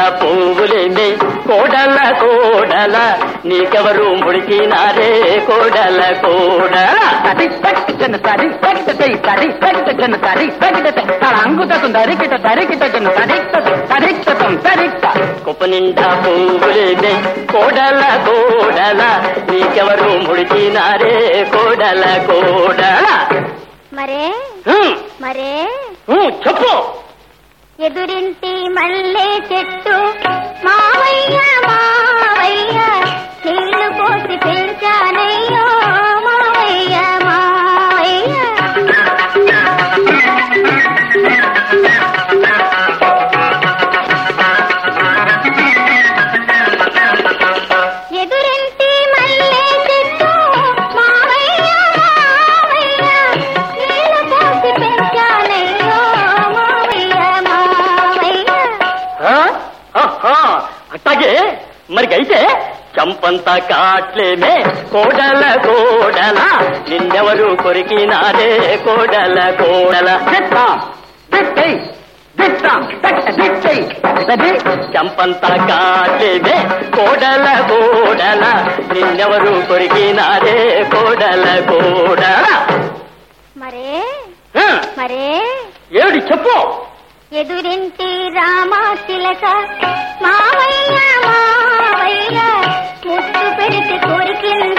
పువ్వులేమే కోడల కోడల నీకెవరు ముడిచినారే కోడల కోడల తడి తగ్గిన తడి తగ్గితే తడి తగ్గిన తడి తగ్గితే తలంగుతకు దరికిట దరికిట తడిక్త తడిక్తం తడిక్త కుప్ప నిండా పువ్వులేమే కోడల కోడల నీకెవరు ముడిచినారే కోడల కోడల మరే హ్మ్, మరే హ్మ్, చెప్పు ఎదురింటి మల్లె చెట్టు మావయ్య మావయ్య నీళ్లు పోసి పెంచానయ్యో మావయ్య మావయ్య ఎదురింటి మల్లె చెట్టు మావయ్య మావయ్య నీళ్లు పోసి పెంచానయ్యో మావయ్య మావయ్య ఆ? ఆహా, అట్టాగే మరికైతే చంపంత కాట్లేమే కోడల కోడల నిన్నెవరు కొరికినారే కోడల కోడల దిత్తాం దిత్తై దిత్తాం తగ్గ దిత్తై తడి చంపంత కాట్లేమే కోడల కోడల నిన్నెవరు కొరికినారే కోడల కోడల మరే ఆ, మరే ఏమిటి చెప్పు ఎదురింటి రామా తిలక మావయ్య మావయ్య ముద్దు పెడితే కోరికింద